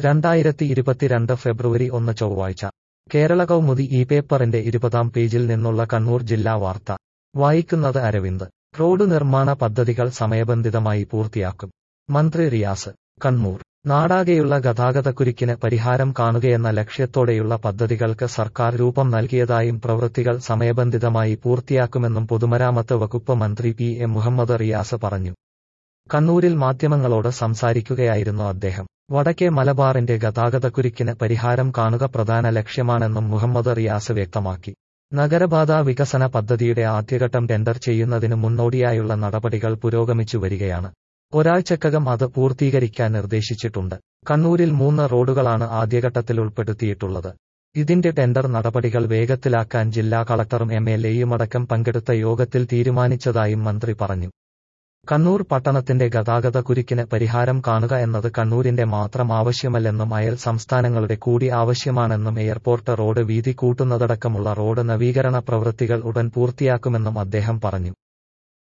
രണ്ടായിരത്തി ഇരുപത്തിരണ്ട് ഫെബ്രുവരി ഒന്ന് ചൊവ്വാഴ്ച കേരള കൗമുദി ഈ പേപ്പറിന്റെ ഇരുപതാം പേജിൽ നിന്നുള്ള കണ്ണൂർ ജില്ലാ വാർത്ത വായിക്കുന്നത് അരവിന്ദ് റോഡ് നിർമ്മാണ പദ്ധതികൾ സമയബന്ധിതമായി പൂർത്തിയാക്കും മന്ത്രി റിയാസ് കണ്ണൂർ നാടാകെയുള്ള ഗതാഗതക്കുരുക്കിന് പരിഹാരം കാണുകയെന്ന ലക്ഷ്യത്തോടെയുള്ള പദ്ധതികൾക്ക് സർക്കാർ രൂപം നൽകിയതായും പ്രവൃത്തികൾ സമയബന്ധിതമായി പൂർത്തിയാക്കുമെന്നും പൊതുമരാമത്ത് വകുപ്പ് മന്ത്രി പി എ മുഹമ്മദ് റിയാസ് പറഞ്ഞു കണ്ണൂരിൽ മാധ്യമങ്ങളോട് സംസാരിക്കുകയായിരുന്നു അദ്ദേഹം വടക്കേ മലബാറിന്റെ ഗതാഗതക്കുരുക്കിന് പരിഹാരം കാണുക പ്രധാന ലക്ഷ്യമാണെന്നും മുഹമ്മദ് റിയാസ് വ്യക്തമാക്കി നഗരപാത വികസന പദ്ധതിയുടെ ആദ്യഘട്ടം ടെൻഡർ ചെയ്യുന്നതിന് മുന്നോടിയായുള്ള നടപടികൾ പുരോഗമിച്ചു വരികയാണ് ഒരാഴ്ചക്കകം അത് പൂർത്തീകരിക്കാൻ നിർദ്ദേശിച്ചിട്ടുണ്ട് കണ്ണൂരിൽ മൂന്ന് റോഡുകളാണ് ആദ്യഘട്ടത്തിൽ ഉൾപ്പെടുത്തിയിട്ടുള്ളത് ഇതിന്റെ ടെൻഡർ നടപടികൾ വേഗത്തിലാക്കാൻ ജില്ലാ കളക്ടറും എം എൽ എയുമടക്കം പങ്കെടുത്ത യോഗത്തിൽ തീരുമാനിച്ചതായും മന്ത്രി പറഞ്ഞു കണ്ണൂർ പട്ടണത്തിന്റെ ഗതാഗത കുരുക്കിന് പരിഹാരം കാണുക എന്നത് കണ്ണൂരിന്റെ മാത്രം ആവശ്യമല്ലെന്നും അയൽ സംസ്ഥാനങ്ങളുടെ കൂടി ആവശ്യമാണെന്നും എയർപോർട്ട് റോഡ് വീതി കൂട്ടുന്നതടക്കമുള്ള റോഡ് നവീകരണ പ്രവൃത്തികൾ ഉടൻ പൂർത്തിയാക്കുമെന്നും അദ്ദേഹം പറഞ്ഞു